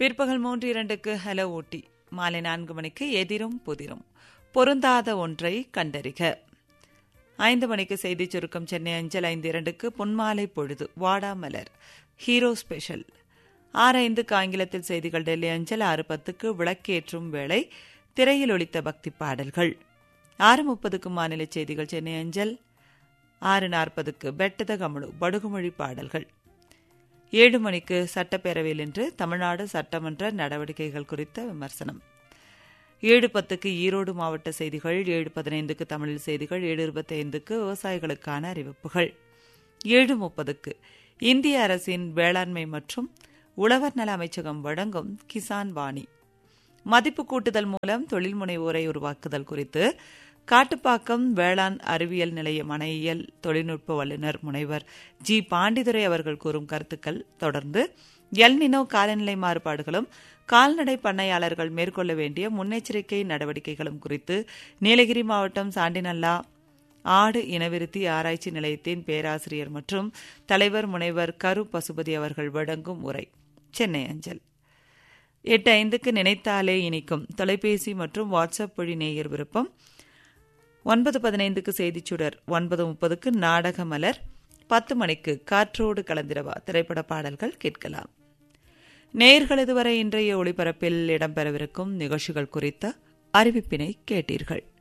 பிற்பகல் மூன்று இரண்டுக்கு ஹலோ ஊட்டி மாலை நான்கு மணிக்கு எதிரும் புதிரும் பொருந்தாத ஒன்றை கண்டறிக ஐந்து மணிக்கு செய்திச் சுருக்கம் சென்னை அஞ்சல் ஐந்து இரண்டுக்கு பொன்மாலை பொழுது வாடாமலர் ஹீரோ ஸ்பெஷல் ஆறு ஐந்துக்கு ஆங்கிலத்தில் செய்திகள் டெல்லி அஞ்சல் ஆறு பத்துக்கு விளக்கேற்றும் வேளை திரையில் ஒலித்த பக்தி பாடல்கள் ஆறு முப்பதுக்கு மாநில செய்திகள் சென்னை அஞ்சல் ஆறு நாற்பதுக்கு பெட்டத கமலு படுகுமொழி பாடல்கள் ஏழு மணிக்கு சட்டப்பேரவையில் இன்று தமிழ்நாடு சட்டமன்ற நடவடிக்கைகள் குறித்த விமர்சனம் ஏழு பத்துக்கு ஈரோடு மாவட்ட செய்திகள் ஏழு பதினைந்துக்கு தமிழில் செய்திகள் ஏழு இருபத்தைந்துக்கு விவசாயிகளுக்கான அறிவிப்புகள் ஏழு முப்பதுக்கு இந்திய அரசின் வேளாண்மை மற்றும் உழவர் நல அமைச்சகம் வழங்கும் கிசான் வாணி மதிப்பு கூட்டுதல் மூலம் தொழில் முனைவோரை உருவாக்குதல் குறித்து காட்டுப்பாக்கம் வேளாண் அறிவியல் நிலைய மனையியல் தொழில்நுட்ப வல்லுநர் முனைவர் ஜி பாண்டிதுரை அவர்கள் கூறும் கருத்துக்கள் தொடர்ந்து எல்னினோ காலநிலை மாறுபாடுகளும் கால்நடை பண்ணையாளர்கள் மேற்கொள்ள வேண்டிய முன்னெச்சரிக்கை நடவடிக்கைகளும் குறித்து நீலகிரி மாவட்டம் சாண்டிநல்லா ஆடு இனவிருத்தி ஆராய்ச்சி நிலையத்தின் பேராசிரியர் மற்றும் தலைவர் முனைவர் கரு பசுபதி அவர்கள் வழங்கும் உரை சென்னை அஞ்சல் எட்டு ஐந்துக்கு நினைத்தாலே இனிக்கும் தொலைபேசி மற்றும் வாட்ஸ்அப் வழி நேயர் விருப்பம் ஒன்பது பதினைந்துக்கு செய்திச்சுடர் ஒன்பது முப்பதுக்கு நாடக மலர் பத்து மணிக்கு காற்றோடு கலந்திரவா திரைப்பட பாடல்கள் கேட்கலாம் நேயர்கள் இதுவரை இன்றைய ஒளிபரப்பில் இடம்பெறவிருக்கும் நிகழ்ச்சிகள் குறித்த அறிவிப்பினை கேட்டீர்கள்